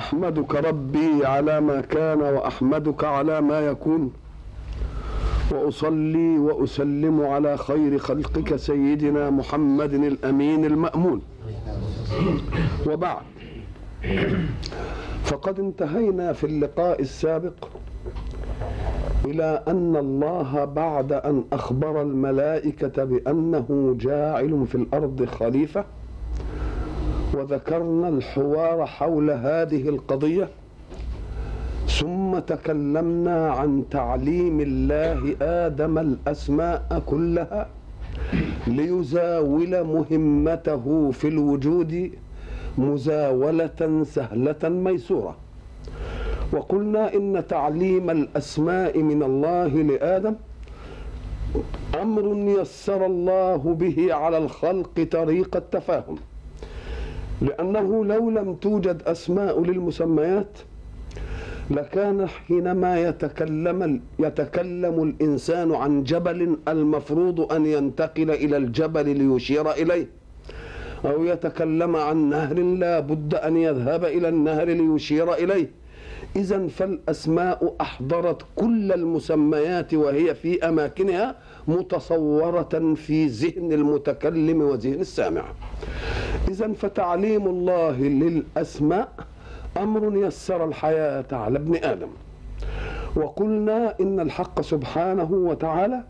احمدك ربي على ما كان واحمدك على ما يكون واصلي واسلم على خير خلقك سيدنا محمد الامين المامون وبعد فقد انتهينا في اللقاء السابق الى ان الله بعد ان اخبر الملائكه بانه جاعل في الارض خليفه وذكرنا الحوار حول هذه القضيه ثم تكلمنا عن تعليم الله ادم الاسماء كلها ليزاول مهمته في الوجود مزاوله سهله ميسوره وقلنا ان تعليم الاسماء من الله لادم امر يسر الله به على الخلق طريق التفاهم لانه لو لم توجد اسماء للمسميات لكان حينما يتكلم يتكلم الانسان عن جبل المفروض ان ينتقل الى الجبل ليشير اليه او يتكلم عن نهر لا بد ان يذهب الى النهر ليشير اليه اذا فالاسماء احضرت كل المسميات وهي في اماكنها متصوره في ذهن المتكلم وذهن السامع اذا فتعليم الله للاسماء امر يسر الحياه على ابن ادم وقلنا ان الحق سبحانه وتعالى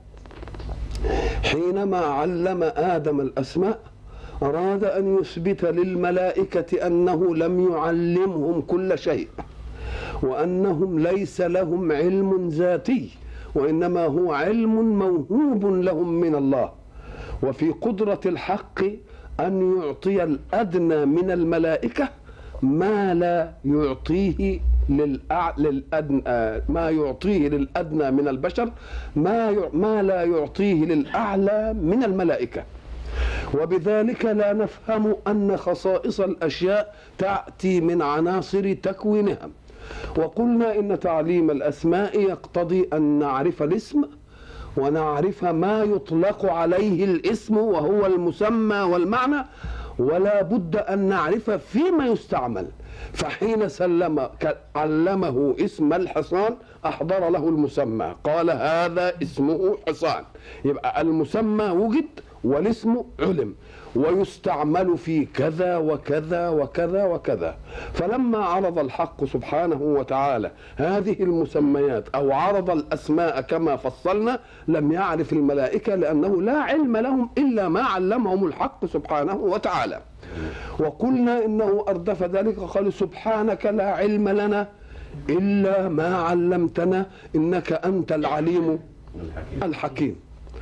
حينما علم ادم الاسماء اراد ان يثبت للملائكه انه لم يعلمهم كل شيء وانهم ليس لهم علم ذاتي وانما هو علم موهوب لهم من الله وفي قدره الحق ان يعطي الادنى من الملائكه ما لا يعطيه للأع... للأدنى ما يعطيه للأدنى من البشر ما ي... ما لا يعطيه للأعلى من الملائكة وبذلك لا نفهم أن خصائص الأشياء تأتي من عناصر تكوينها وقلنا إن تعليم الأسماء يقتضي أن نعرف الاسم ونعرف ما يطلق عليه الاسم وهو المسمى والمعنى ولا بد أن نعرف فيما يستعمل فحين سلم علمه اسم الحصان أحضر له المسمى قال هذا اسمه حصان يبقى المسمى وجد والاسم علم ويستعمل في كذا وكذا وكذا وكذا فلما عرض الحق سبحانه وتعالى هذه المسميات او عرض الاسماء كما فصلنا لم يعرف الملائكه لانه لا علم لهم الا ما علمهم الحق سبحانه وتعالى وقلنا انه اردف ذلك قال سبحانك لا علم لنا الا ما علمتنا انك انت العليم الحكيم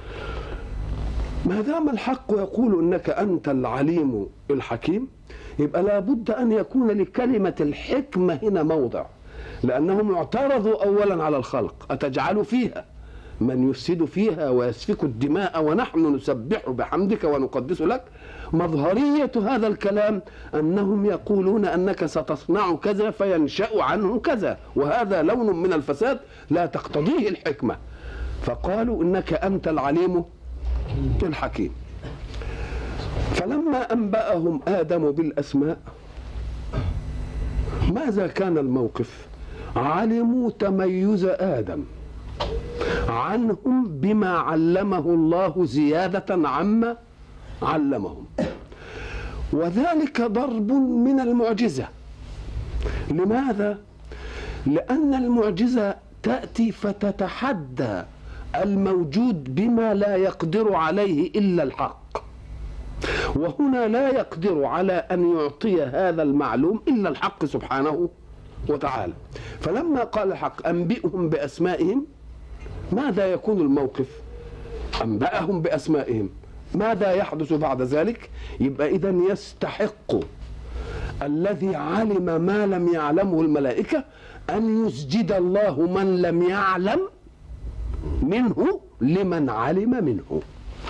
ما دام الحق يقول انك انت العليم الحكيم يبقى لابد ان يكون لكلمه الحكمه هنا موضع لانهم اعترضوا اولا على الخلق اتجعل فيها من يفسد فيها ويسفك الدماء ونحن نسبح بحمدك ونقدس لك مظهريه هذا الكلام انهم يقولون انك ستصنع كذا فينشا عنه كذا وهذا لون من الفساد لا تقتضيه الحكمه فقالوا انك انت العليم الحكيم فلما أنبأهم آدم بالأسماء ماذا كان الموقف علموا تميز آدم عنهم بما علمه الله زيادة عما علمهم وذلك ضرب من المعجزة لماذا؟ لأن المعجزة تأتي فتتحدى الموجود بما لا يقدر عليه الا الحق وهنا لا يقدر على ان يعطي هذا المعلوم الا الحق سبحانه وتعالى فلما قال الحق انبئهم باسمائهم ماذا يكون الموقف انباهم باسمائهم ماذا يحدث بعد ذلك يبقى اذا يستحق الذي علم ما لم يعلمه الملائكه ان يسجد الله من لم يعلم منه لمن علم منه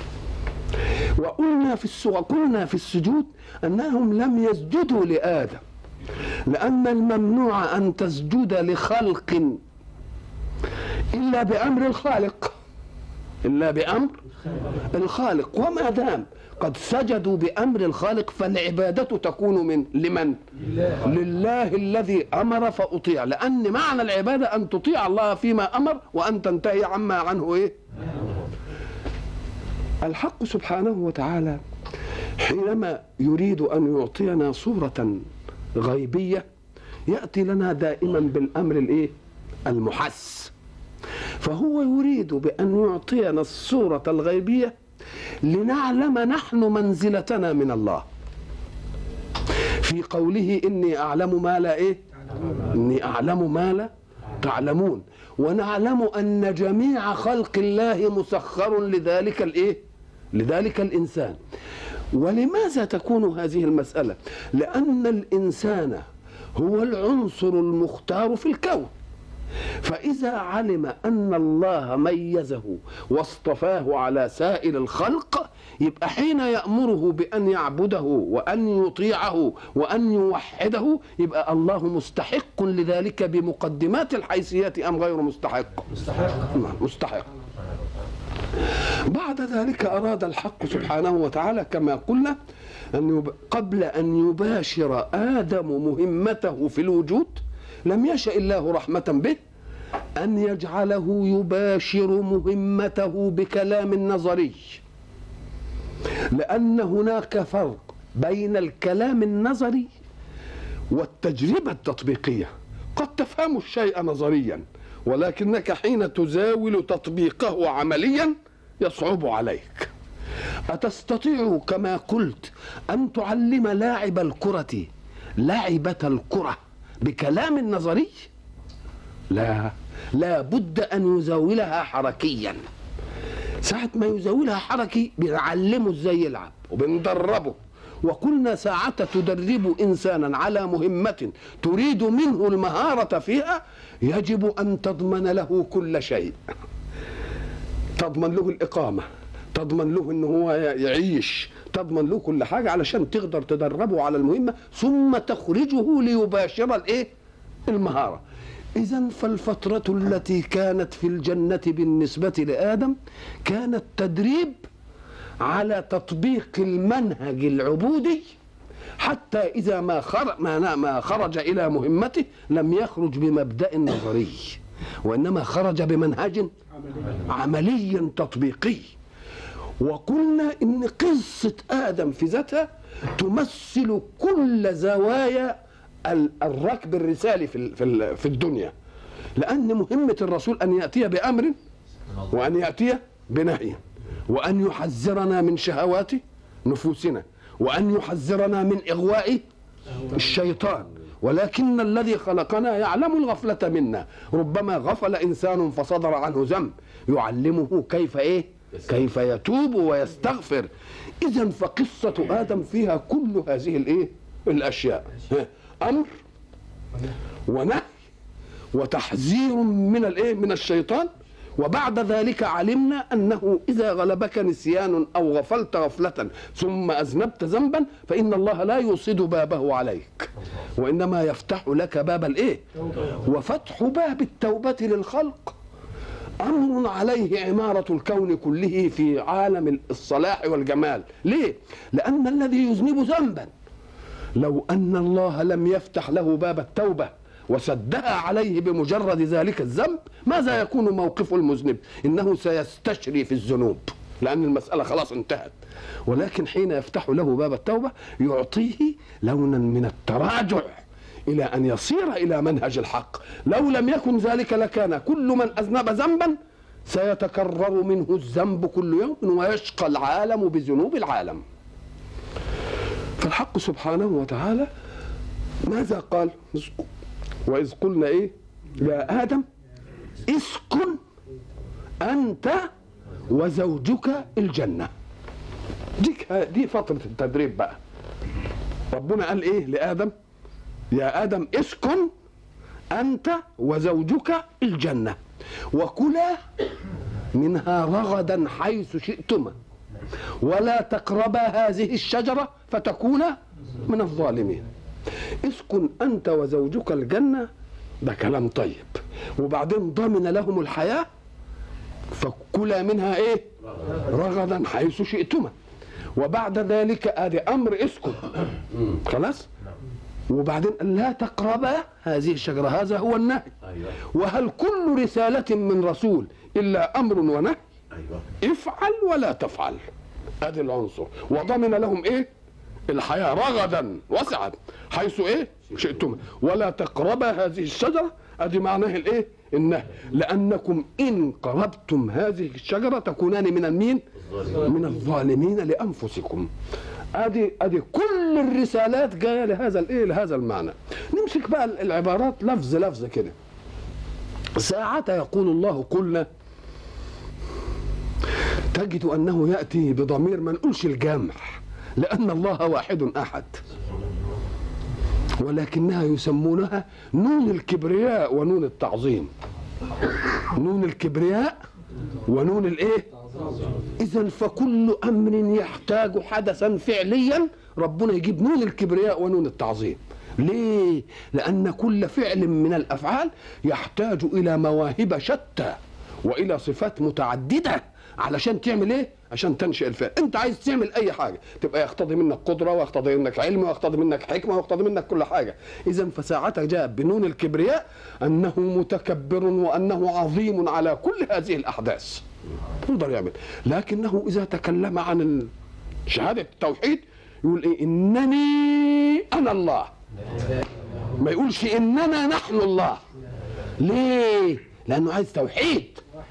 وقلنا في السو... قلنا في السجود انهم لم يسجدوا لادم لان الممنوع ان تسجد لخلق الا بامر الخالق إلا بأمر الخالق وما دام قد سجدوا بأمر الخالق فالعبادة تكون من لمن لله, لله الذي أمر فأطيع لأن معنى العبادة أن تطيع الله فيما أمر وأن تنتهي عما عنه إيه الحق سبحانه وتعالى حينما يريد أن يعطينا صورة غيبية يأتي لنا دائما بالأمر الإيه المحس فهو يريد بأن يعطينا الصورة الغيبية لنعلم نحن منزلتنا من الله في قوله إني أعلم ما لا إيه إني أعلم ما لا تعلمون ونعلم أن جميع خلق الله مسخر لذلك الإيه لذلك الإنسان ولماذا تكون هذه المسألة لأن الإنسان هو العنصر المختار في الكون فإذا علم أن الله ميزه واصطفاه على سائر الخلق يبقى حين يأمره بأن يعبده وأن يطيعه وأن يوحده يبقى الله مستحق لذلك بمقدمات الحيثيات أم غير مستحق مستحق مستحق بعد ذلك أراد الحق سبحانه وتعالى كما قلنا أن يب... قبل أن يباشر آدم مهمته في الوجود لم يشأ الله رحمة به أن يجعله يباشر مهمته بكلام نظري لأن هناك فرق بين الكلام النظري والتجربة التطبيقية قد تفهم الشيء نظريا ولكنك حين تزاول تطبيقه عمليا يصعب عليك أتستطيع كما قلت أن تعلم لاعب الكرة لعبة الكرة بكلام نظري لا لا بد أن يزاولها حركيا ساعة ما يزاولها حركي بنعلمه ازاي يلعب وبندربه وقلنا ساعة تدرب إنسانا على مهمة تريد منه المهارة فيها يجب أن تضمن له كل شيء تضمن له الإقامة تضمن له ان هو يعيش تضمن له كل حاجه علشان تقدر تدربه على المهمه ثم تخرجه ليباشر الايه المهاره اذا فالفتره التي كانت في الجنه بالنسبه لادم كانت تدريب على تطبيق المنهج العبودي حتى اذا ما خرج ما خرج الى مهمته لم يخرج بمبدا نظري وانما خرج بمنهج عملي تطبيقي وقلنا ان قصه ادم في ذاتها تمثل كل زوايا الركب الرسالي في في الدنيا لان مهمه الرسول ان ياتي بامر وان ياتي بنهي وان يحذرنا من شهوات نفوسنا وان يحذرنا من اغواء الشيطان ولكن الذي خلقنا يعلم الغفلة منا ربما غفل إنسان فصدر عنه ذنب يعلمه كيف إيه كيف يتوب ويستغفر إذا فقصة آدم فيها كل هذه الإيه الأشياء أمر ونهي وتحذير من الإيه من الشيطان وبعد ذلك علمنا انه اذا غلبك نسيان او غفلت غفله ثم اذنبت ذنبا فان الله لا يوصد بابه عليك وانما يفتح لك باب الايه وفتح باب التوبه للخلق امر عليه عماره الكون كله في عالم الصلاح والجمال ليه لان الذي يذنب ذنبا لو ان الله لم يفتح له باب التوبه وسدها عليه بمجرد ذلك الذنب ماذا يكون موقف المذنب انه سيستشري في الذنوب لأن المسألة خلاص انتهت ولكن حين يفتح له باب التوبة يعطيه لونا من التراجع إلى أن يصير إلى منهج الحق لو لم يكن ذلك لكان كل من أذنب ذنبا سيتكرر منه الذنب كل يوم ويشقى العالم بذنوب العالم فالحق سبحانه وتعالى ماذا قال وإذ قلنا إيه يا آدم اسكن أنت وزوجك الجنة ديك دي فترة التدريب بقى ربنا قال إيه لآدم يا آدم اسكن أنت وزوجك الجنة وكلا منها رغدا حيث شئتما ولا تقربا هذه الشجرة فتكونا من الظالمين اسكن أنت وزوجك الجنة ده كلام طيب وبعدين ضمن لهم الحياة فكلا منها ايه رغدا حيث شئتما وبعد ذلك ادي امر اسكت خلاص وبعدين لا تقربا هذه الشجرة هذا هو النهي ايوه وهل كل رسالة من رسول إلا أمر ونهي ايوه افعل ولا تفعل ادي العنصر وضمن لهم ايه الحياة رغدا وسعا حيث ايه شئتم ولا تقربا هذه الشجرة ادي معناه الايه النهي لانكم ان قربتم هذه الشجرة تكونان من المين من الظالمين لانفسكم ادي ادي كل الرسالات جايه لهذا الايه لهذا المعنى نمسك بقى العبارات لفظ لفظ كده ساعة يقول الله قلنا تجد انه ياتي بضمير ما نقولش الجمع لان الله واحد احد ولكنها يسمونها نون الكبرياء ونون التعظيم نون الكبرياء ونون الايه اذا فكل امر يحتاج حدثا فعليا ربنا يجيب نون الكبرياء ونون التعظيم ليه لان كل فعل من الافعال يحتاج الى مواهب شتى والى صفات متعدده علشان تعمل ايه عشان تنشئ الفعل انت عايز تعمل اي حاجه تبقى يقتضي منك قدره ويقتضي منك علم ويقتضي منك حكمه ويقتضي منك كل حاجه اذا فساعتها جاء بنون الكبرياء انه متكبر وانه عظيم على كل هذه الاحداث يقدر يعمل لكنه اذا تكلم عن شهاده التوحيد يقول ايه انني انا الله ما يقولش اننا نحن الله ليه لانه عايز توحيد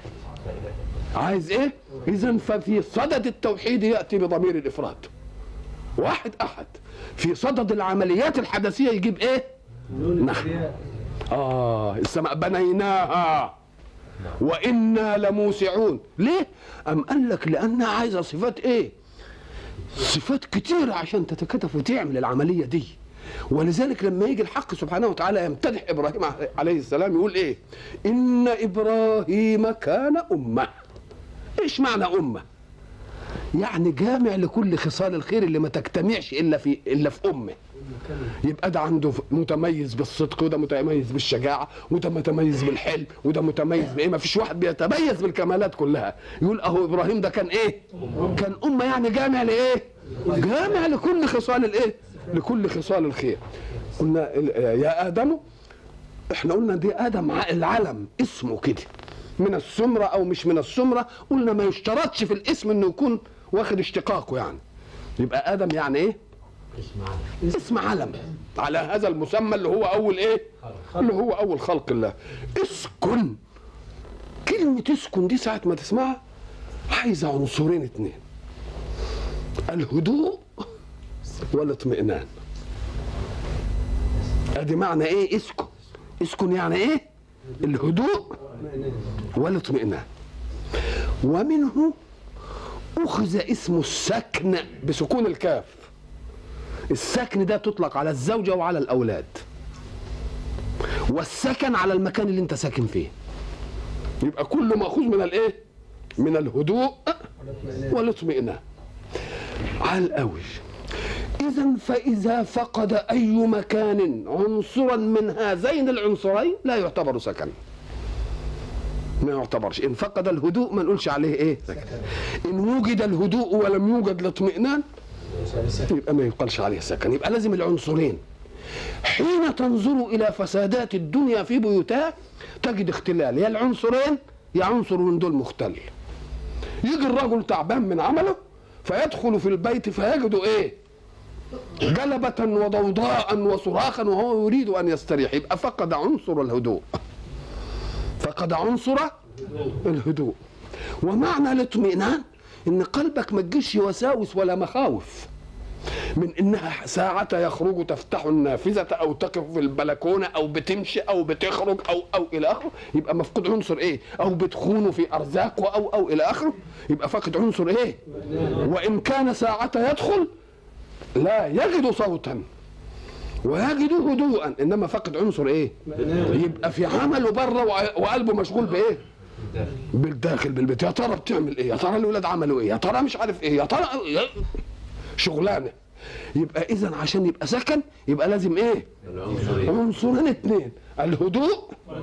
عايز ايه اذا ففي صدد التوحيد ياتي بضمير الافراد واحد احد في صدد العمليات الحدثيه يجيب ايه نحن اه السماء بنيناها وانا لموسعون ليه ام قال لك لانها عايزه صفات ايه صفات كتيرة عشان تتكاتف وتعمل العملية دي ولذلك لما يجي الحق سبحانه وتعالى يمتدح إبراهيم عليه السلام يقول إيه إن إبراهيم كان أمة إيش معنى أمة يعني جامع لكل خصال الخير اللي ما تجتمعش إلا في إلا في أمه يبقى ده عنده متميز بالصدق وده متميز بالشجاعه وده متميز بالحلم وده متميز بايه ما فيش واحد بيتميز بالكمالات كلها يقول اهو ابراهيم ده كان ايه كان امه يعني جامع لايه جامع لكل خصال الايه لكل خصال الخير قلنا ال- يا ادم احنا قلنا دي ادم ع- العلم اسمه كده من السمره او مش من السمره قلنا ما يشترطش في الاسم انه يكون واخد اشتقاقه يعني يبقى ادم يعني ايه اسم علم على هذا المسمى اللي هو اول ايه اللي هو اول خلق الله اسكن كلمة اسكن دي ساعة ما تسمعها عايزة عنصرين اتنين الهدوء والاطمئنان ادي معنى ايه اسكن اسكن يعني ايه الهدوء والاطمئنان ومنه اخذ اسم السكن بسكون الكاف السكن ده تطلق على الزوجة وعلى الأولاد والسكن على المكان اللي انت ساكن فيه يبقى كله مأخوذ من الايه من الهدوء والاطمئنان على الأول إذا فإذا فقد أي مكان عنصرا من هذين العنصرين لا يعتبر سكن ما يعتبرش إن فقد الهدوء ما نقولش عليه إيه سكن إن وجد الهدوء ولم يوجد الاطمئنان يبقى ما يقالش عليه سكن يبقى لازم العنصرين حين تنظر الى فسادات الدنيا في بيوتها تجد اختلال يا العنصرين يا عنصر من دول مختل يجي الرجل تعبان من عمله فيدخل في البيت فيجد ايه جلبة وضوضاء وصراخا وهو يريد ان يستريح يبقى فقد عنصر الهدوء فقد عنصر الهدوء ومعنى الاطمئنان ان قلبك ما تجيش وساوس ولا مخاوف من انها ساعة يخرج تفتح النافذة او تقف في البلكونة او بتمشي او بتخرج او او الى اخره يبقى مفقود عنصر ايه او بتخونه في ارزاقه او او الى اخره يبقى فاقد عنصر ايه وان كان ساعة يدخل لا يجد صوتا ويجد هدوءا انما فقد عنصر ايه يبقى في عمله بره وقلبه مشغول بايه بالداخل بالبيت يا ترى بتعمل ايه يا ترى الاولاد عملوا ايه يا ترى مش عارف ايه يا ترى شغلانه يبقى اذا عشان يبقى سكن يبقى لازم ايه العنصرين عنصرين اتنين الهدوء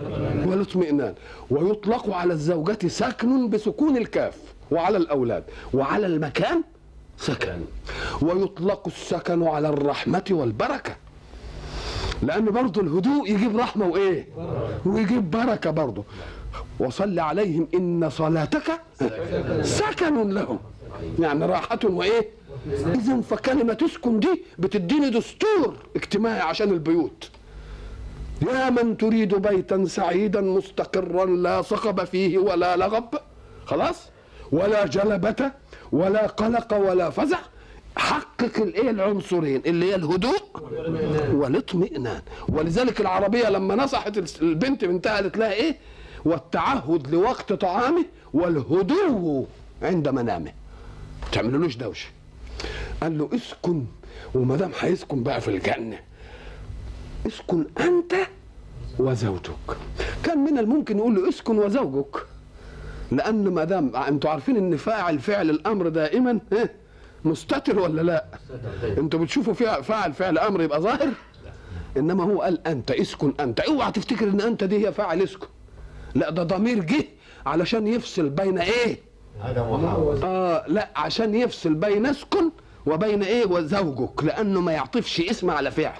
والاطمئنان ويطلق على الزوجة سكن بسكون الكاف وعلى الأولاد وعلى المكان سكن ويطلق السكن على الرحمة والبركة لأن برضه الهدوء يجيب رحمة وإيه ويجيب بركة برضه وصل عليهم إن صلاتك سكن لهم يعني راحة وإيه إذا فكلمة تسكن دي بتديني دستور اجتماعي عشان البيوت يا من تريد بيتا سعيدا مستقرا لا صخب فيه ولا لغب خلاص ولا جلبة ولا قلق ولا فزع حقق الايه العنصرين اللي هي الهدوء والاطمئنان ولذلك العربيه لما نصحت البنت بنتها قالت لها ايه والتعهد لوقت طعامه والهدوء عند منامه تعملولوش دوشه قال له اسكن وما دام هيسكن بقى في الجنه اسكن انت وزوجك كان من الممكن يقول له اسكن وزوجك لان ما دام انتوا عارفين ان فاعل فعل الامر دائما إيه؟ مستتر ولا لا انتوا بتشوفوا فيها فاعل فعل امر يبقى ظاهر انما هو قال انت اسكن انت اوعى تفتكر ان انت دي هي فاعل اسكن لا ده ضمير جه علشان يفصل بين ايه اه لا عشان يفصل بين اسكن وبين ايه وزوجك لانه ما يعطفش اسم على فعل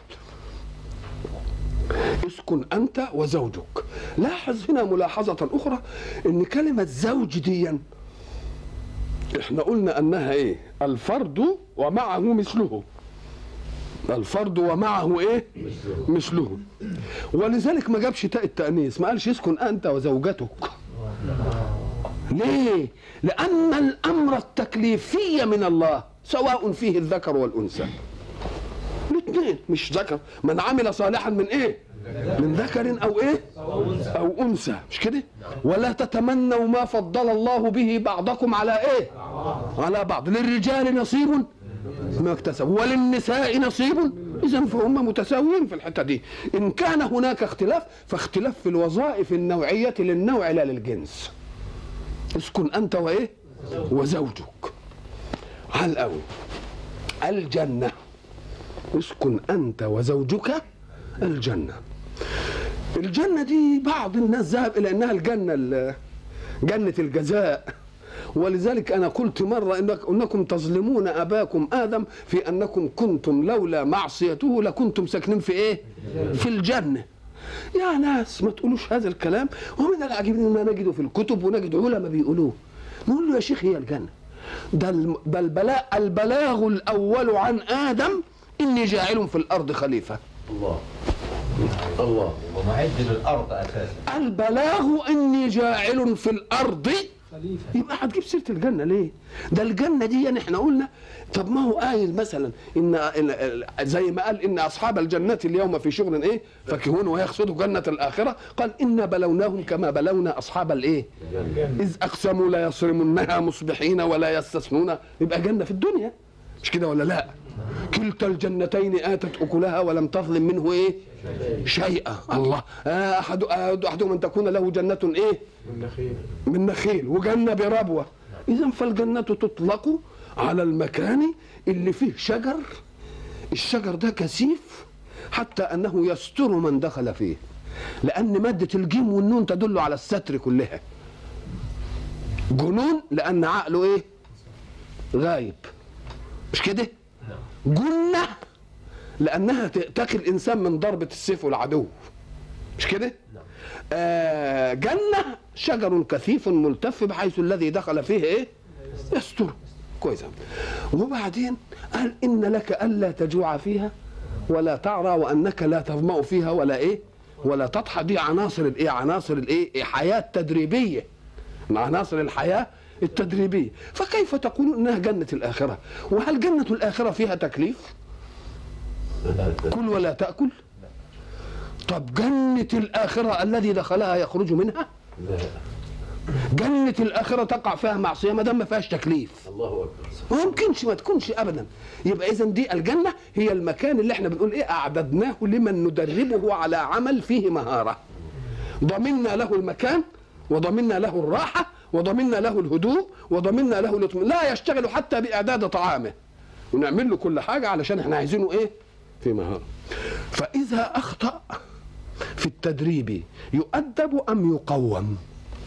اسكن انت وزوجك لاحظ هنا ملاحظه اخرى ان كلمه زوج دي احنا قلنا انها ايه الفرد ومعه مثله الفرد ومعه ايه مثله ولذلك ما جابش تاء التانيث ما قالش اسكن انت وزوجتك ليه لان الامر التكليفي من الله سواء فيه الذكر والانثى الاثنين مش ذكر من عمل صالحا من ايه من ذكر او ايه او انثى مش كده ولا تتمنوا ما فضل الله به بعضكم على ايه على بعض للرجال نصيب ما اكتسبوا وللنساء نصيب اذا فهم متساويين في الحته دي ان كان هناك اختلاف فاختلاف في الوظائف النوعيه للنوع لا للجنس اسكن انت وايه وزوجك على الاول الجنه اسكن انت وزوجك الجنه الجنه دي بعض الناس ذهب الى انها الجنه جنه الجزاء ولذلك انا قلت مره إنك انكم تظلمون اباكم ادم في انكم كنتم لولا معصيته لكنتم ساكنين في ايه في الجنه يا ناس ما تقولوش هذا الكلام ومن العجيب ما نجده في الكتب ونجد علماء بيقولوه نقول له يا شيخ هي الجنه ده ده البلاء البلاغ الاول عن ادم اني جاعل في الارض خليفه الله الله ومعد للارض اساسا البلاغ اني جاعل في الارض يبقى هتجيب سيره الجنه ليه؟ ده الجنه دي يعني احنا قلنا طب ما هو قايل مثلا ان زي ما قال ان اصحاب الجنه اليوم في شغل ايه؟ فاكهون ويقصدوا جنه الاخره قال انا بلوناهم كما بلونا اصحاب الايه؟ اذ اقسموا لا يصرمنها مصبحين ولا يستثنون يبقى جنه في الدنيا مش كده ولا لا؟ كلتا الجنتين اتت اكلها ولم تظلم منه ايه؟ شيئا الله آه، احد احدهم ان تكون له جنه ايه؟ من نخيل من نخيل وجنه بربوه اذا فالجنه تطلق على المكان اللي فيه شجر الشجر ده كثيف حتى انه يستر من دخل فيه لان ماده الجيم والنون تدل على الستر كلها جنون لان عقله ايه غايب مش كده جنه لانها تقي الانسان من ضربه السيف والعدو مش كده آه جنه شجر كثيف ملتف بحيث الذي دخل فيه ايه يستر كويس وبعدين قال ان لك الا تجوع فيها ولا تعرى وانك لا تظمأ فيها ولا ايه ولا تضحى دي عناصر الايه عناصر الايه حياه تدريبيه من عناصر الحياه التدريبيه فكيف تقول انها جنه الاخره وهل جنه الاخره فيها تكليف كل ولا تاكل طب جنه الاخره الذي دخلها يخرج منها لا جنه الاخره تقع فيها معصيه ما دام ما فيهاش تكليف الله اكبر ما يمكنش ما تكونش ابدا يبقى اذا دي الجنه هي المكان اللي احنا بنقول ايه اعددناه لمن ندربه على عمل فيه مهاره ضمننا له المكان وضمننا له الراحه وضمننا له الهدوء وضمننا له الاطمئنان لا يشتغل حتى باعداد طعامه ونعمل له كل حاجه علشان احنا عايزينه ايه في مهاره فاذا اخطا في في التدريب يؤدب ام يقوم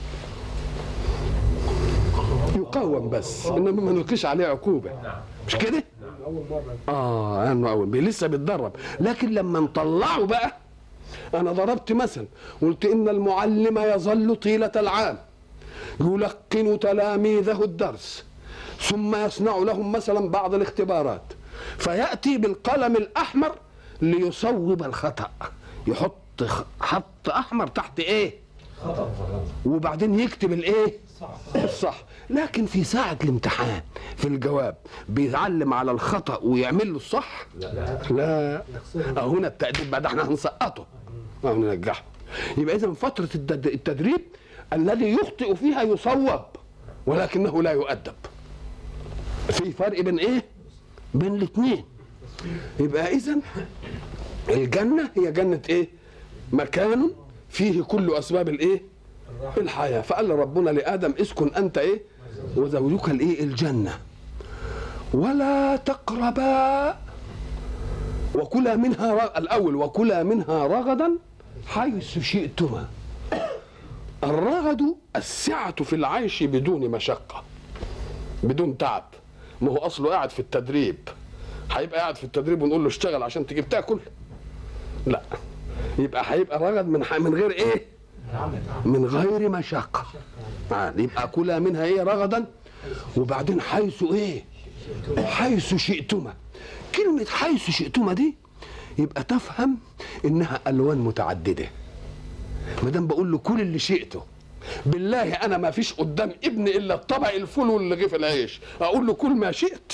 يقوم بس انما ما نلقيش عليه عقوبه مش كده اه انه اول بي- لسه بيتدرب لكن لما نطلعه بقى انا ضربت مثل قلت ان المعلم يظل طيله العام يلقن تلاميذه الدرس ثم يصنع لهم مثلا بعض الاختبارات فياتي بالقلم الاحمر ليصوب الخطا يحط خ- خط احمر تحت ايه وبعدين يكتب الايه الصح لكن في ساعة الامتحان في الجواب بيعلم على الخطأ ويعمل له الصح لا لا أو هنا التأديب بعد احنا هنسقطه أو ننجحه يبقى إذا فترة التد- التدريب الذي يخطئ فيها يصوب ولكنه لا يؤدب في فرق بين ايه بين الاثنين يبقى اذا الجنة هي جنة ايه مكان فيه كل اسباب الايه الحياة فقال ربنا لآدم اسكن أنت إيه وزوجك الإيه الجنة ولا تقربا وكلا منها ر... الأول وكلا منها رغدا حيث شئتما الرغد السعة في العيش بدون مشقة بدون تعب ما هو أصله قاعد في التدريب هيبقى قاعد في التدريب ونقول له اشتغل عشان تجيب تاكل لا يبقى هيبقى رغد من ح... من غير ايه من غير مشقة آه، يبقى كلها منها ايه رغدا وبعدين حيث ايه حيث شئتما كلمة حيث شئتما دي يبقى تفهم انها الوان متعددة ما دام بقول له كل اللي شئته بالله انا ما فيش قدام ابني الا الطبق الفول والرغيف العيش اقول له كل ما شئت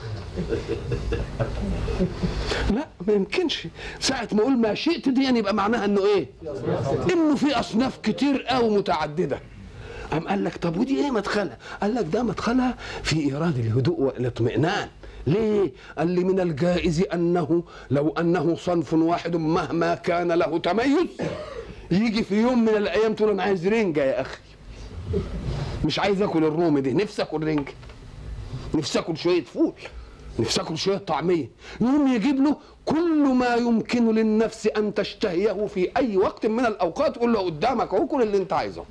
لا ما يمكنش ساعة ما اقول ما شئت دي يعني يبقى معناها انه ايه؟ انه في اصناف كتير قوي متعددة قام قال لك طب ودي ايه مدخلها؟ قال لك ده مدخلها في ايراد الهدوء والاطمئنان ليه؟ قال لي من الجائز انه لو انه صنف واحد مهما كان له تميز يجي في يوم من الايام تقول انا عايز رنجه يا اخي مش عايز اكل الرومي دي نفسي اكل رنجه نفسي اكل شويه فول نفسي اكل شويه طعميه يقوم يجيب له كل ما يمكن للنفس ان تشتهيه في اي وقت من الاوقات يقول له قدامك اهو كل اللي انت عايزه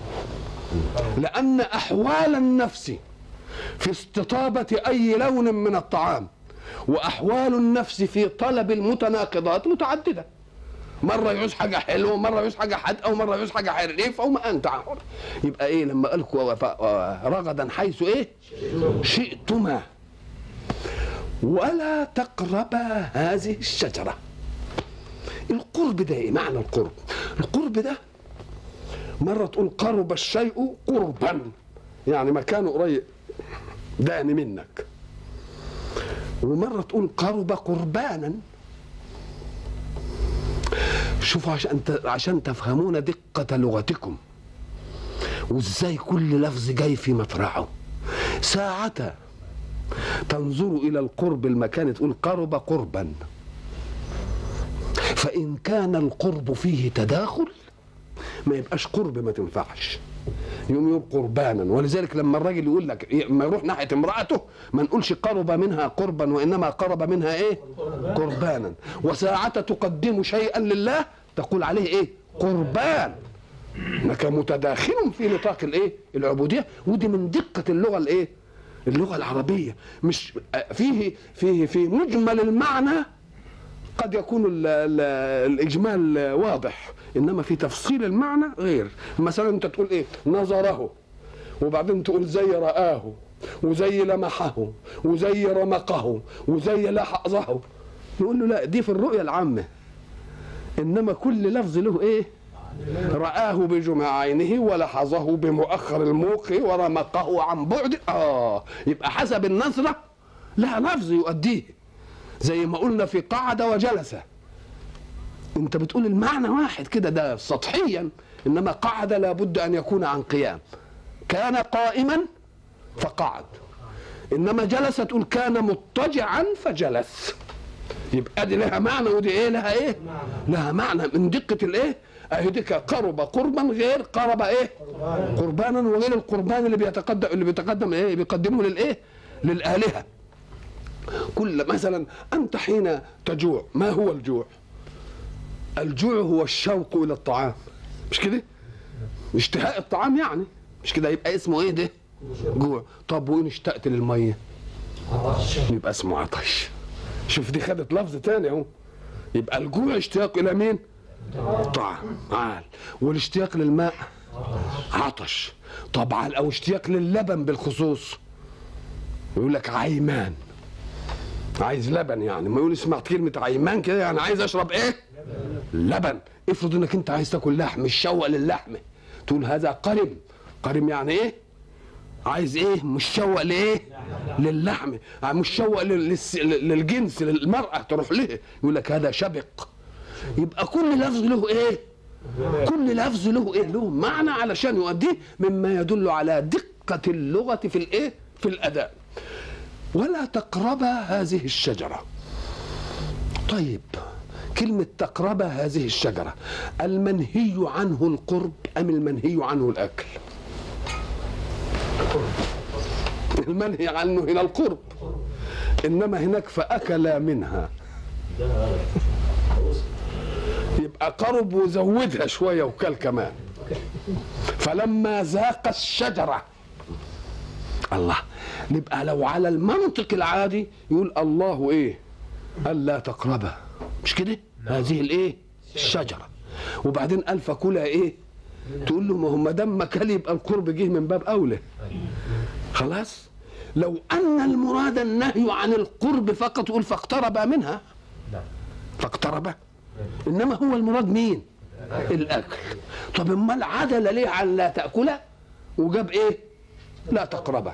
لان احوال النفس في استطابه اي لون من الطعام واحوال النفس في طلب المتناقضات متعدده مره يعوز حاجه حلوه ومره يعوز حاجه حادقه ومره يعوز حاجه حريفه وما انت حر يبقى ايه لما قال لكم رغدا حيث ايه شئتما ولا تقربا هذه الشجره القرب ده ايه معنى القرب القرب ده مره تقول قرب الشيء قربا يعني مكانه قريب داني منك ومره تقول قرب قربانا شوفوا عشان عشان تفهمون دقة لغتكم وازاي كل لفظ جاي في مطرحه ساعة تنظر إلى القرب المكان تقول قرب قربا فإن كان القرب فيه تداخل ما يبقاش قرب ما تنفعش يوم يوم قربانا ولذلك لما الراجل يقول لك ما يروح ناحيه امراته ما نقولش قرب منها قربا وانما قرب منها ايه قربانا وساعة تقدم شيئا لله تقول عليه ايه قربان انك متداخل في نطاق الايه العبوديه ودي من دقه اللغه الايه اللغه العربيه مش فيه فيه في مجمل المعنى قد يكون ال ال الاجمال واضح انما في تفصيل المعنى غير مثلا انت تقول ايه نظره وبعدين تقول زي رآه وزي لمحه وزي رمقه وزي لحظه نقول له لا دي في الرؤية العامة إنما كل لفظ له إيه رآه بجمع عينه ولحظه بمؤخر الموق ورمقه عن بعد آه يبقى حسب النظرة لها لفظ يؤديه زي ما قلنا في قعد وجلس انت بتقول المعنى واحد كده ده سطحيا انما قعد لابد ان يكون عن قيام كان قائما فقعد انما جلس تقول كان مضطجعا فجلس يبقى دي لها معنى ودي ايه لها ايه لها معنى من دقه الايه اهي دي قرب قربا غير قرب ايه قربانا وغير القربان اللي بيتقدم اللي بيتقدم ايه بيقدمه للايه للالهه كل مثلا انت حين تجوع ما هو الجوع الجوع هو الشوق الى الطعام مش كده اشتهاء الطعام يعني مش كده يبقى اسمه ايه ده جوع طب وين اشتقت للميه يبقى اسمه عطش شوف دي خدت لفظ تاني اهو يبقى الجوع اشتياق الى مين طعام عال والاشتياق للماء عطش طبعا او اشتياق للبن بالخصوص يقول لك عيمان عايز لبن يعني ما يقول سمعت كلمة عيمان كده يعني عايز اشرب ايه لبن افرض انك انت عايز تاكل لحم مشوق للحم تقول هذا قرم قرم يعني ايه عايز ايه مشوق لايه للحم مشوق لل- للس- للجنس للمرأة تروح له يقول لك هذا شبق يبقى كل لفظ له ايه كل لفظ له ايه له معنى علشان يؤديه مما يدل على دقة اللغة في الايه في الاداء ولا تقربا هذه الشجرة طيب كلمة تقربا هذه الشجرة المنهي عنه القرب أم المنهي عنه الأكل المنهي عنه هنا القرب إنما هناك فأكلا منها يبقى قرب وزودها شوية وكل كمان فلما ذاق الشجرة الله نبقى لو على المنطق العادي يقول الله ايه الا تقربا مش كده هذه الايه الشجره وبعدين قال فكلها ايه تقول له ما هو ما دام ما كل يبقى القرب جه من باب اولى خلاص لو ان المراد النهي عن القرب فقط يقول فاقترب منها فاقترب انما هو المراد مين الاكل طب امال عدل ليه عن لا تاكله وجاب ايه لا تقربه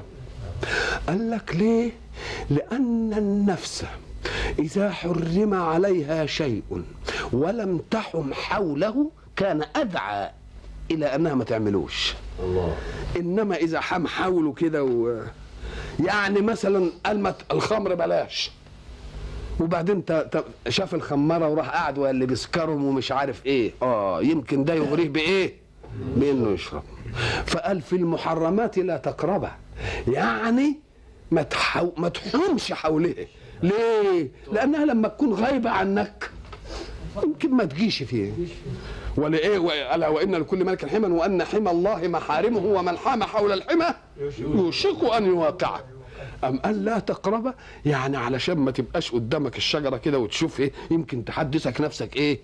قال لك ليه لان النفس اذا حرم عليها شيء ولم تحم حوله كان ادعى الى انها ما تعملوش الله انما اذا حم حوله كده و... يعني مثلا قال الخمر بلاش وبعدين ت... ت... شاف الخماره وراح قاعد واللي بيسكرهم ومش عارف ايه اه يمكن ده يغريه بايه بانه يشرب فقال في المحرمات لا تقربه يعني ما تحو... ما تحومش حوله ليه لانها لما تكون غايبه عنك يمكن ما تجيش فيه ولإيه و- ألا وإن لكل ملك حما وأن حمى الله محارمه ومن حام حول الحمى يوشك أن يواقعه أم قال لا تقرب يعني علشان ما تبقاش قدامك الشجرة كده وتشوف إيه يمكن تحدثك نفسك إيه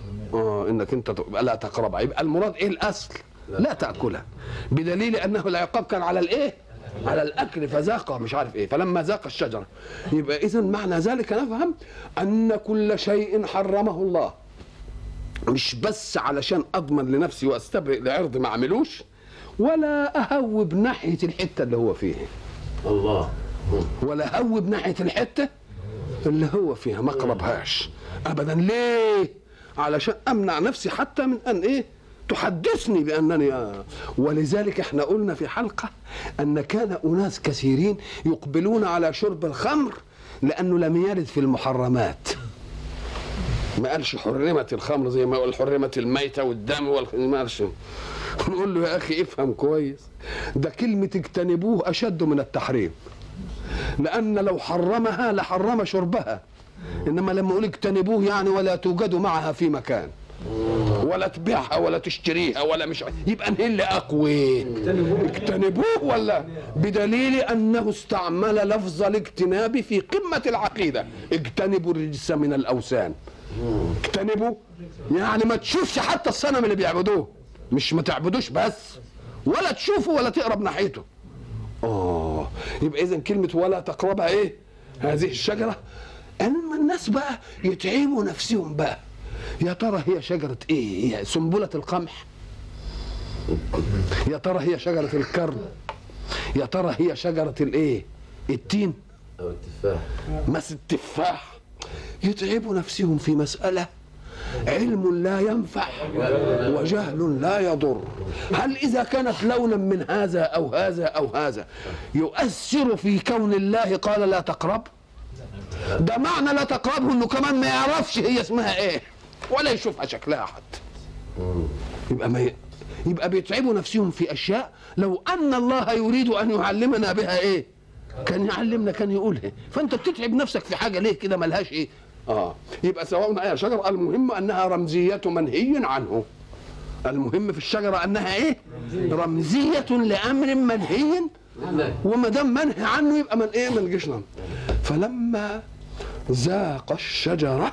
آه إنك أنت تبقى لا تقرب يبقى المراد إيه الأصل لا تأكلها بدليل أنه العقاب كان على الإيه على الأكل فذاق مش عارف إيه فلما ذاق الشجرة يبقى إذا معنى ذلك نفهم أن كل شيء حرمه الله مش بس علشان اضمن لنفسي واستبرئ لعرض ما اعملوش ولا اهوب ناحيه الحته اللي هو فيها الله ولا اهوب ناحيه الحته اللي هو فيها ما اقربهاش ابدا ليه علشان امنع نفسي حتى من ان ايه تحدثني بانني آه. ولذلك احنا قلنا في حلقه ان كان اناس كثيرين يقبلون على شرب الخمر لانه لم يرد في المحرمات ما قالش حرمت الخمر زي ما قال حرمت الميتة والدم والخ... ما قالش نقول له يا أخي افهم كويس ده كلمة اجتنبوه أشد من التحريم لأن لو حرمها لحرم شربها إنما لما أقول اجتنبوه يعني ولا توجدوا معها في مكان ولا تبيعها ولا تشتريها ولا مش ع- يبقى هي اللي اقوى اجتنبوه ولا بدليل انه استعمل لفظ الاجتناب في قمه العقيده اجتنبوا الرجس من الاوثان اجتنبوا يعني ما تشوفش حتى الصنم اللي بيعبدوه مش ما تعبدوش بس ولا تشوفه ولا تقرب ناحيته اه يبقى اذا كلمه ولا تقربها ايه هذه الشجره اما الناس بقى يتعبوا نفسهم بقى يا ترى هي شجره ايه هي سنبله القمح يا ترى هي شجره الكرم يا ترى هي شجره الايه التين أو التفاح مس التفاح يتعبوا نفسهم في مسألة علم لا ينفع وجهل لا يضر هل إذا كانت لونا من هذا أو هذا أو هذا يؤثر في كون الله قال لا تقرب ده معنى لا تقربه انه كمان ما يعرفش هي اسمها ايه ولا يشوفها شكلها حتى يبقى ما ي... يبقى بيتعبوا نفسهم في اشياء لو ان الله يريد ان يعلمنا بها ايه كان يعلمنا كان يقولها فانت بتتعب نفسك في حاجه ليه كده ملهاش ايه اه يبقى سواء اي شجره المهم انها رمزيه منهي عنه المهم في الشجره انها ايه رمزيه لامر منهي وما دام منهي عنه يبقى من ايه ما نجيش نعمل فلما ذاق الشجره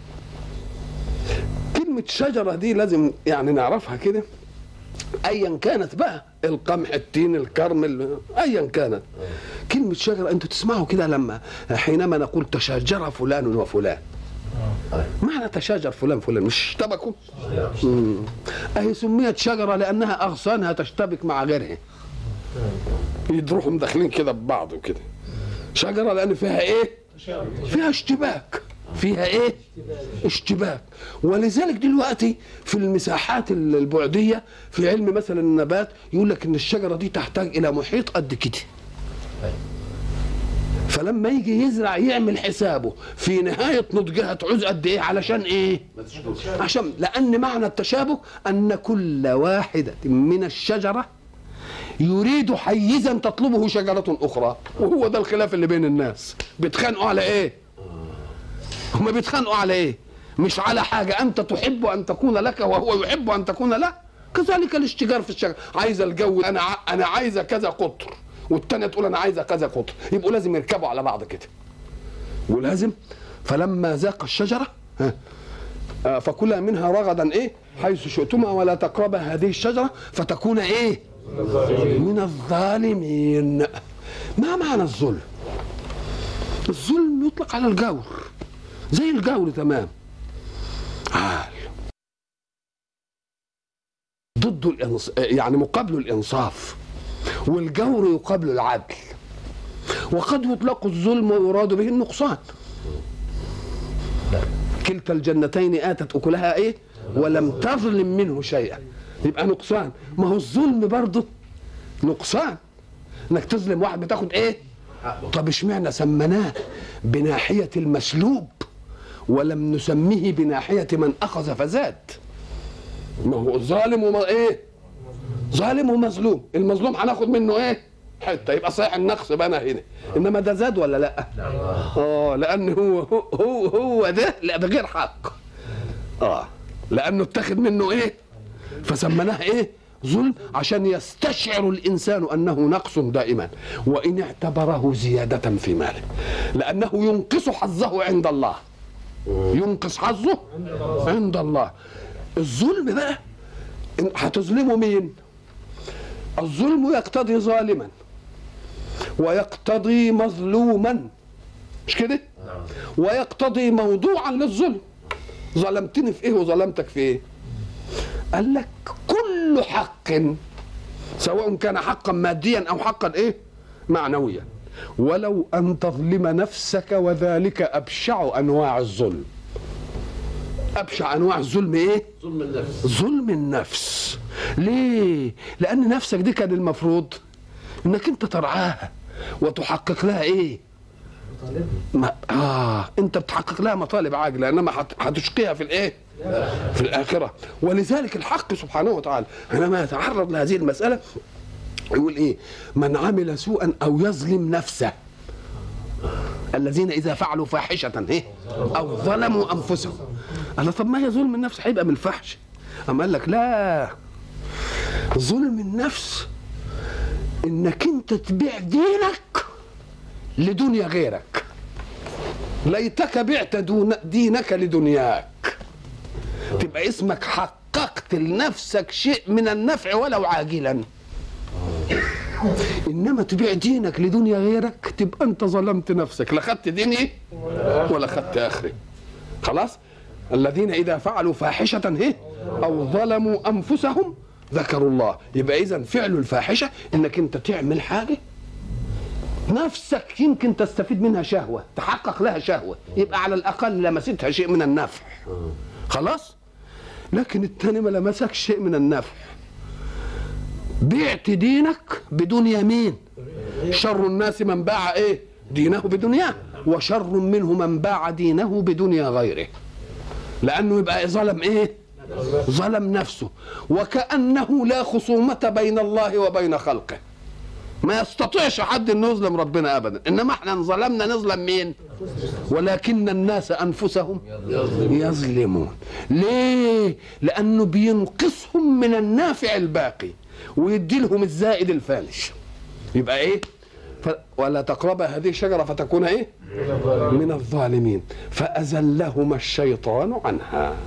كلمه شجره دي لازم يعني نعرفها كده ايا كانت بقى القمح التين الكرم ال- ايا كانت كلمه شجره انتوا تسمعوا كده لما حينما نقول تشاجر فلان وفلان معنى تشاجر فلان فلان مش اشتبكوا مم. اهي سميت شجره لانها اغصانها تشتبك مع غيرها يروحوا داخلين كده ببعض وكده شجره لان فيها ايه فيها اشتباك فيها ايه اشتباك ولذلك دلوقتي في المساحات البعديه في علم مثلا النبات يقول لك ان الشجره دي تحتاج الى محيط قد كده فلما يجي يزرع يعمل حسابه في نهايه نضجها تعوز قد ايه علشان ايه ما تشكوش عشان لان معنى التشابه ان كل واحده من الشجره يريد حيزا تطلبه شجره اخرى وهو ده الخلاف اللي بين الناس بيتخانقوا على ايه هما بيتخانقوا على ايه مش على حاجه انت تحب ان تكون لك وهو يحب ان تكون له كذلك الاشتجار في الشجر عايز الجو انا ع- انا عايزه كذا قطر والتانية تقول انا عايزه كذا قطر يبقوا لازم يركبوا على بعض كده ولازم فلما ذاق الشجره ها آه، فكلا منها رغدا ايه حيث شئتما ولا تقربا هذه الشجره فتكون ايه من الظالمين ما معنى الظلم الظلم يطلق على الجور زي الجور تمام عال ضد الإنص... يعني مقابل الانصاف والجور يقابل العدل وقد يطلق الظلم ويراد به النقصان كلتا الجنتين اتت اكلها ايه ولم تظلم منه شيئا يبقى نقصان ما هو الظلم برضه نقصان انك تظلم واحد بتاخد ايه طب اشمعنى سميناه بناحيه المسلوب ولم نسميه بناحيه من اخذ فزاد ما هو ظالم وما ايه ظالم ومظلوم المظلوم هناخد منه ايه حته يبقى صحيح النقص بقى هنا انما ده زاد ولا لا اه لان هو هو هو, هو ده لا بغير حق اه لانه اتخذ منه ايه فسميناه ايه ظلم عشان يستشعر الانسان انه نقص دائما وان اعتبره زياده في ماله لانه ينقص حظه عند الله ينقص حظه عند الله الظلم بقى إن- هتظلمه مين الظلم يقتضي ظالما ويقتضي مظلوما مش كده ويقتضي موضوعا للظلم ظلمتني في ايه وظلمتك في ايه قال لك كل حق سواء كان حقا ماديا او حقا ايه معنويا ولو ان تظلم نفسك وذلك ابشع انواع الظلم ابشع انواع الظلم ايه ظلم النفس ظلم النفس ليه لان نفسك دي كان المفروض انك انت ترعاها وتحقق لها ايه ما اه انت بتحقق لها مطالب عاجله انما هت- هتشقيها في الايه في الاخره ولذلك الحق سبحانه وتعالى حينما يتعرض لهذه المساله يقول ايه من عمل سوءا او يظلم نفسه الذين اذا فعلوا فاحشه ايه او ظلموا انفسهم قال طب ما هي ظلم النفس هيبقى من الفحش اما قال لك لا ظلم النفس انك انت تبيع دينك لدنيا غيرك ليتك بعت دون دينك لدنياك تبقى اسمك حققت لنفسك شيء من النفع ولو عاجلا انما تبيع دينك لدنيا غيرك تبقى انت ظلمت نفسك لا خدت ديني ولا خدت اخري خلاص الذين اذا فعلوا فاحشه هي او ظلموا انفسهم ذكروا الله يبقى اذا فعل الفاحشه انك انت تعمل حاجه نفسك يمكن تستفيد منها شهوه تحقق لها شهوه يبقى على الاقل لمستها شيء من النفع خلاص لكن التاني ما لمسكش شيء من النفع بعت دينك بدنيا مين شر الناس من باع ايه دينه بدنياه وشر منه من باع دينه بدنيا غيره لانه يبقى ظلم ايه ظلم نفسه وكانه لا خصومه بين الله وبين خلقه ما يستطيعش حد انه يظلم ربنا ابدا انما احنا ان ظلمنا نظلم مين ولكن الناس انفسهم يظلمون ليه لانه بينقصهم من النافع الباقي ويدي لهم الزائد الفانش يبقى ايه ف... ولا تقرب هذه الشجره فتكون ايه من الظالمين فازلهما الشيطان عنها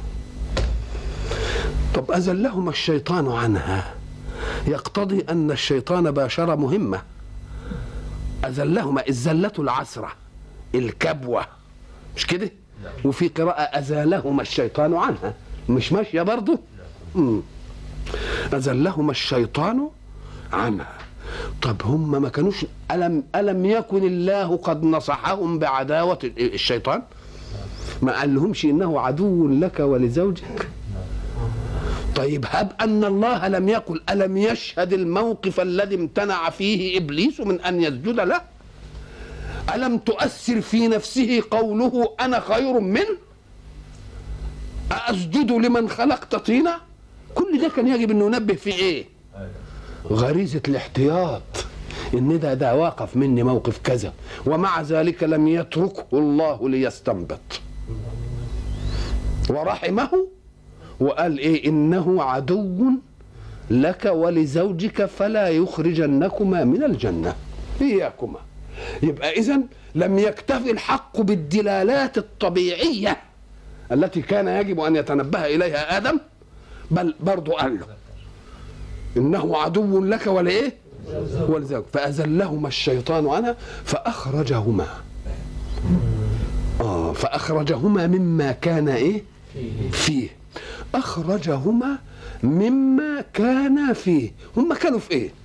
طب ازلهما الشيطان عنها يقتضي ان الشيطان باشر مهمه ازلهما الزله العسره الكبوه مش كده وفي قراءه ازالهما الشيطان عنها مش ماشيه برضه مم. أزلهما الشيطان عنها طب هم ما كانوش ألم ألم يكن الله قد نصحهم بعداوة الشيطان ما قال لهمش إنه عدو لك ولزوجك طيب هب أن الله لم يقل ألم يشهد الموقف الذي امتنع فيه إبليس من أن يسجد له ألم تؤثر في نفسه قوله أنا خير منه أسجد لمن خلقت طينا كل ده كان يجب انه ينبه في ايه غريزه الاحتياط ان ده ده واقف مني موقف كذا ومع ذلك لم يتركه الله ليستنبط ورحمه وقال ايه انه عدو لك ولزوجك فلا يخرجنكما من الجنه اياكما يبقى اذا لم يكتفي الحق بالدلالات الطبيعيه التي كان يجب ان يتنبه اليها ادم بل برضه قال له انه عدو لك ولايه ولزوج فازلهما الشيطان عنها فاخرجهما اه فاخرجهما مما كان ايه فيه اخرجهما مما كان فيه هم كانوا في ايه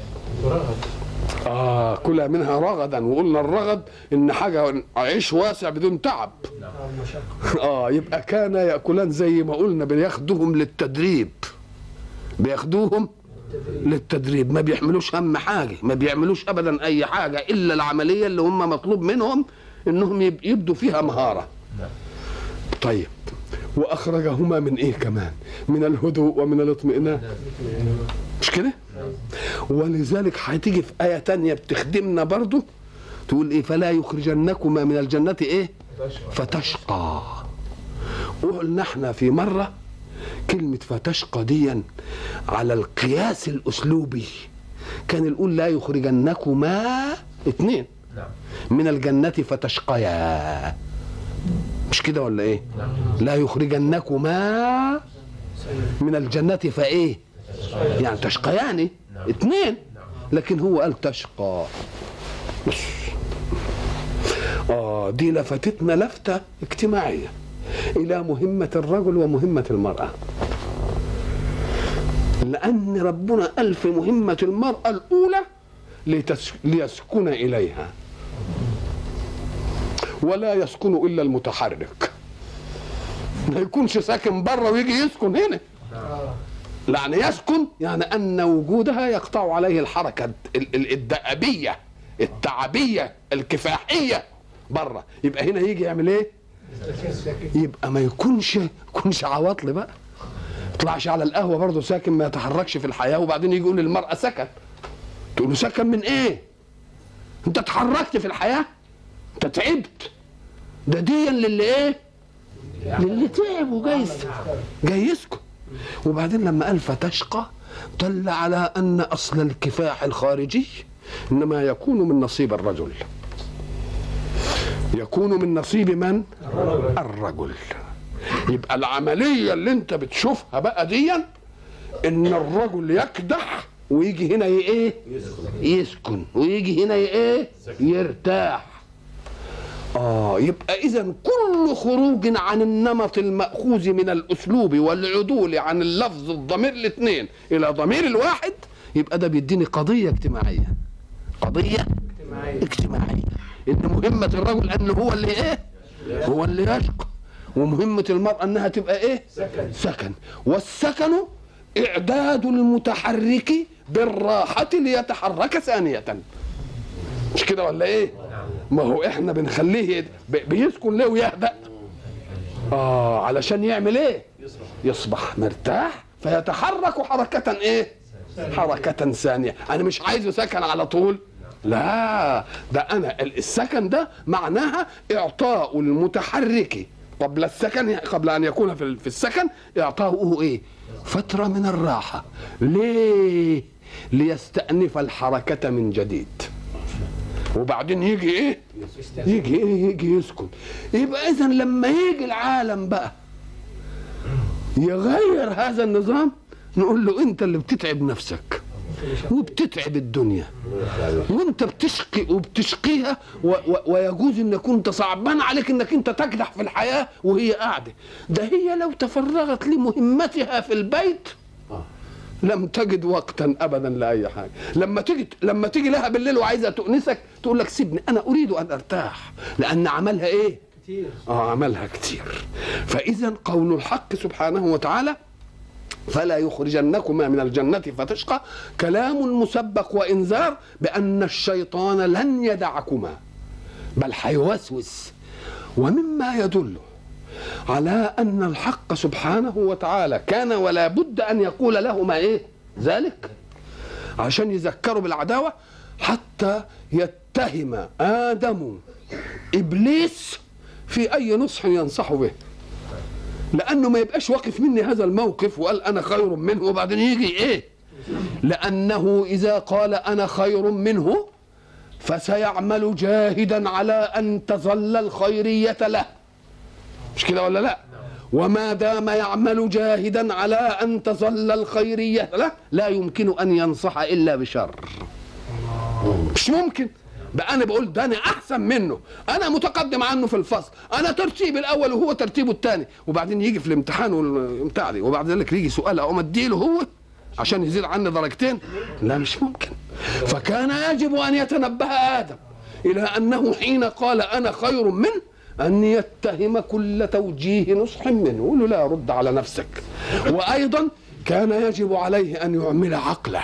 اه كلها منها رغدا وقلنا الرغد ان حاجه عيش واسع بدون تعب اه يبقى كان ياكلان زي ما قلنا بياخدوهم للتدريب بياخدوهم للتدريب ما بيحملوش هم حاجه ما بيعملوش ابدا اي حاجه الا العمليه اللي هم مطلوب منهم انهم يب- يبدوا فيها مهاره طيب واخرجهما من ايه كمان من الهدوء ومن الاطمئنان مش كده ولذلك هتيجي في آية تانية بتخدمنا برضو تقول ايه فلا يخرجنكما من الجنة ايه فتشقى وقلنا احنا في مرة كلمة فتشقى ديا على القياس الأسلوبي كان يقول لا يخرجنكما اتنين من الجنة فتشقيا مش كده ولا ايه لا يخرجنكما من الجنة فايه يعني تشقيان اثنين لكن هو قال تشقى بس اه دي لفتتنا لفتة اجتماعية إلى مهمة الرجل ومهمة المرأة لأن ربنا قال في مهمة المرأة الأولى لتس... ليسكن إليها ولا يسكن إلا المتحرك ما يكونش ساكن بره ويجي يسكن هنا يعني يسكن يعني ان وجودها يقطع عليه الحركه ال- ال- الدأبيه التعبيه الكفاحيه بره يبقى هنا يجي يعمل ايه؟ يبقى ما يكونش يكونش عواطل بقى يطلعش على القهوه برضه ساكن ما يتحركش في الحياه وبعدين يجي يقول للمراه سكن تقول له سكن من ايه؟ انت اتحركت في الحياه؟ انت تعبت ده ديا للي ايه؟ للي تعب وجاي يس- جاي يسكن وبعدين لما قال فتشقى دل على ان اصل الكفاح الخارجي انما يكون من نصيب الرجل يكون من نصيب من الرجل يبقى العمليه اللي انت بتشوفها بقى ديا ان الرجل يكدح ويجي هنا ي- ايه يسكن ويجي هنا ي- ايه يرتاح آه يبقى إذا كل خروج عن النمط المأخوذ من الأسلوب والعدول عن اللفظ الضمير الاثنين إلى ضمير الواحد يبقى ده بيديني قضية اجتماعية قضية اجتماعية إن مهمة الرجل أنه هو اللي إيه؟ هو اللي يشقى ومهمة المرأة أنها تبقى إيه؟ سكن سكن والسكن إعداد المتحرك بالراحة ليتحرك ثانية مش كده ولا إيه؟ ما هو احنا بنخليه ب- بيسكن ليه ويهدأ اه علشان يعمل ايه يصبح مرتاح فيتحرك حركة ايه حركة ثانية أنا مش عايزه سكن على طول لا ده أنا السكن ده معناها إعطاء المتحرك قبل السكن قبل أن يكون في في السكن إعطاؤه إيه فترة من الراحة ليه ليستأنف الحركة من جديد وبعدين يجي ايه يجي ايه يجي يسكن يبقى اذا لما يجي العالم بقى يغير هذا النظام نقول له انت اللي بتتعب نفسك وبتتعب الدنيا وانت بتشقي وبتشقيها و و ويجوز ان كنت صعبان عليك انك انت تكدح في الحياه وهي قاعده ده هي لو تفرغت لمهمتها في البيت لم تجد وقتا ابدا لاي حاجه لما تيجي لما تيجي لها بالليل وعايزه تؤنسك تقول لك سيبني انا اريد ان ارتاح لان عملها ايه كتير اه عملها كتير فاذا قول الحق سبحانه وتعالى فلا يخرجنكما من الجنة فتشقى كلام مسبق وإنذار بأن الشيطان لن يدعكما بل حيوسوس ومما يدل على أن الحق سبحانه وتعالى كان ولا بد أن يقول لهما إيه ذلك عشان يذكروا بالعداوة حتى يتهم آدم إبليس في أي نصح ينصح به لانه ما يبقاش واقف مني هذا الموقف وقال انا خير منه وبعدين يجي ايه لانه اذا قال انا خير منه فسيعمل جاهدا على ان تظل الخيريه له مش كده ولا لا وما دام يعمل جاهدا على ان تظل الخيريه له لا يمكن ان ينصح الا بشر مش ممكن بقى انا بقول ده انا احسن منه انا متقدم عنه في الفصل انا ترتيبي الاول وهو ترتيبه الثاني وبعدين يجي في الامتحان والبتاع دي وبعد ذلك يجي سؤال اقوم اديله هو عشان يزيد عني درجتين لا مش ممكن فكان يجب ان يتنبه ادم الى انه حين قال انا خير منه ان يتهم كل توجيه نصح منه يقول له لا رد على نفسك وايضا كان يجب عليه ان يعمل عقله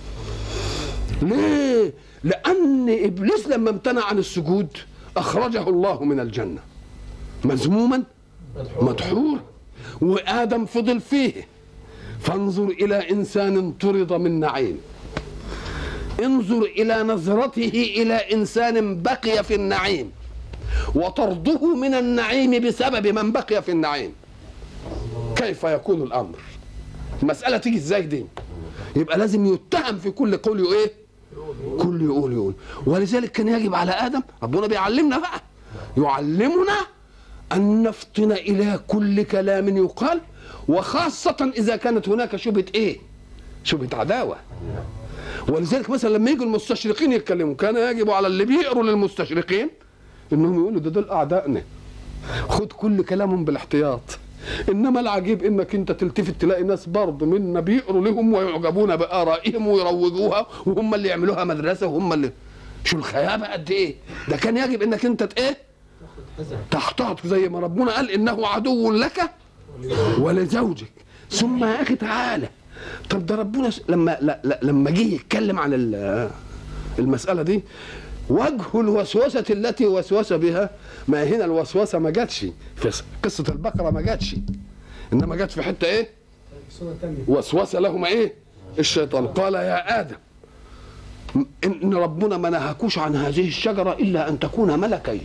ليه لأن إبليس لما امتنع عن السجود أخرجه الله من الجنة مذموما مدحورا وآدم فضل فيه فانظر إلى إنسان طرد من نعيم انظر إلى نظرته إلى إنسان بقي في النعيم وطرده من النعيم بسبب من بقي في النعيم كيف يكون الأمر المسألة تيجي ازاي دي يبقى لازم يتهم في كل قول ايه كل يقول يقول ولذلك كان يجب على ادم ربنا بيعلمنا بقى يعلمنا ان نفطن الى كل كلام يقال وخاصة إذا كانت هناك شبهة إيه؟ شبهة عداوة ولذلك مثلا لما يجوا المستشرقين يتكلموا كان يجب على اللي بيقروا للمستشرقين انهم يقولوا ده دول اعدائنا خد كل كلامهم بالاحتياط انما العجيب انك انت تلتفت تلاقي ناس برضه منا بيقروا لهم ويعجبون بارائهم ويروجوها وهم اللي يعملوها مدرسه وهم اللي شو الخيابه قد ايه ده كان يجب انك انت ت- ايه تحتاط زي ما ربنا قال انه عدو لك ولزوجك ثم يا اخي تعالى طب ده ربنا س- لما لا لا لما جه يتكلم عن ال- المساله دي وجه الوسوسه التي وسوس بها ما هنا الوسوسه ما جاتش في قصه البقره ما جاتش انما جت في حته ايه صورة تانية وسوس لهما ايه الشيطان قال يا ادم ان ربنا ما نهاكوش عن هذه الشجره الا ان تكون ملكين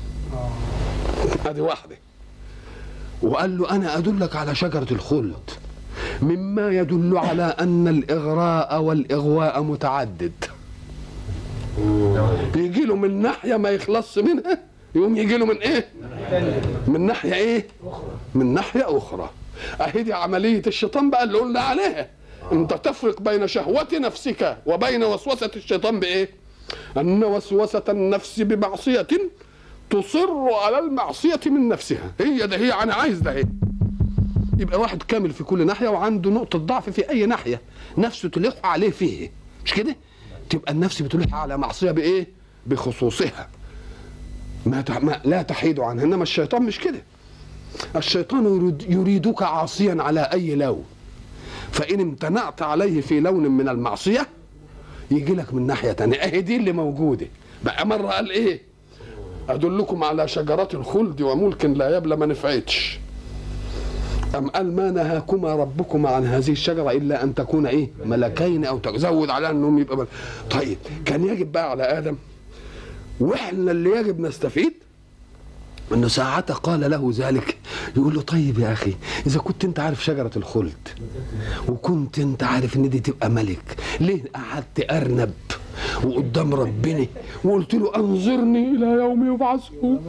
ادي واحده وقال له انا ادلك على شجره الخلد مما يدل على ان الاغراء والاغواء متعدد يجي له من ناحيه ما يخلصش منها يقوم يجي له من ايه من ناحيه ايه من ناحيه اخرى اهي دي عمليه الشيطان بقى اللي قلنا عليها انت تفرق بين شهوه نفسك وبين وسوسه الشيطان بايه ان وسوسه النفس بمعصيه تصر على المعصيه من نفسها هي ده هي انا عايز ده هي يبقى واحد كامل في كل ناحيه وعنده نقطه ضعف في اي ناحيه نفسه تلح عليه فيه مش كده تبقى النفس بتلح على معصيه بايه بخصوصها ما, تح... ما لا تحيد عنها انما الشيطان مش كده الشيطان يريد يريدك عاصيا على اي لون فان امتنعت عليه في لون من المعصيه يجي لك من ناحيه تانية اهي دي اللي موجوده بقى مره قال ايه ادلكم على شجرات الخلد وملك لا يبلى ما نفعتش أم قال ما نهاكما ربكما عن هذه الشجرة إلا أن تكون إيه ملكين أو تزود على أنهم يبقى ملك. طيب كان يجب بقى على آدم وإحنا اللي يجب نستفيد انه ساعة قال له ذلك يقول له طيب يا اخي اذا كنت انت عارف شجرة الخلد وكنت انت عارف ان دي تبقى ملك ليه قعدت ارنب وقدام ربنا وقلت له انظرني الى يوم يبعثون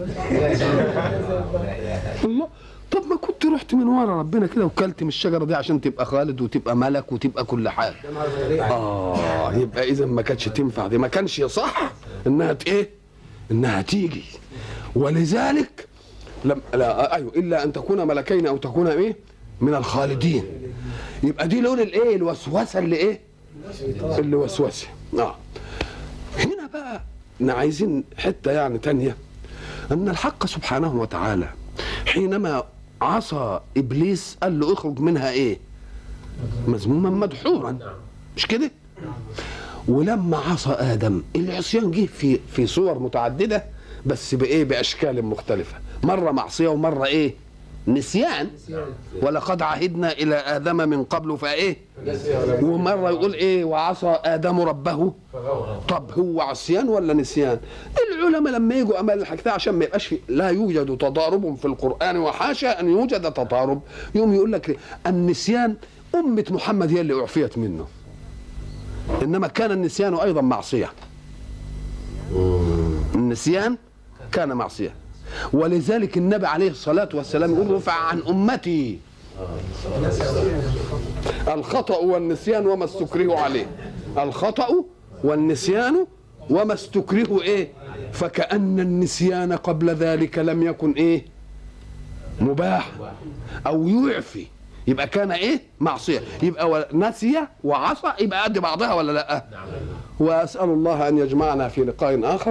الله طب ما كنت رحت من ورا ربنا كده وكلت من الشجره دي عشان تبقى خالد وتبقى ملك وتبقى كل حاجه اه يبقى اذا ما كانتش تنفع دي ما كانش يصح انها ت- ايه انها تيجي ولذلك لم لا ايوه الا ان تكون ملكين او تكون ايه من الخالدين يبقى دي لون الايه الوسوسه اللي ايه اللي وسوسه اه هنا بقى احنا عايزين حته يعني تانية ان الحق سبحانه وتعالى حينما عصى ابليس قال له اخرج منها ايه مذموما مدحورا مش كده ولما عصى ادم العصيان جه في في صور متعدده بس بايه باشكال مختلفه مره معصيه ومره ايه نسيان ولقد عهدنا الى ادم من قبل فايه ومره يقول ايه وعصى ادم ربه طب هو عصيان ولا نسيان العلماء لما يجوا امال الحكايه عشان ما يبقاش في لا يوجد تضارب في القران وحاشا ان يوجد تضارب يوم يقول لك النسيان امه محمد هي اللي اعفيت منه انما كان النسيان ايضا معصيه النسيان كان معصيه ولذلك النبي عليه الصلاه والسلام يقول رفع عن امتي الخطا والنسيان وما استكرهوا عليه الخطا والنسيان وما استكرهوا ايه فكأن النسيان قبل ذلك لم يكن ايه مباح او يعفي يبقى كان ايه معصيه يبقى و- نسي وعصى يبقى قد بعضها ولا لا واسال الله ان يجمعنا في لقاء اخر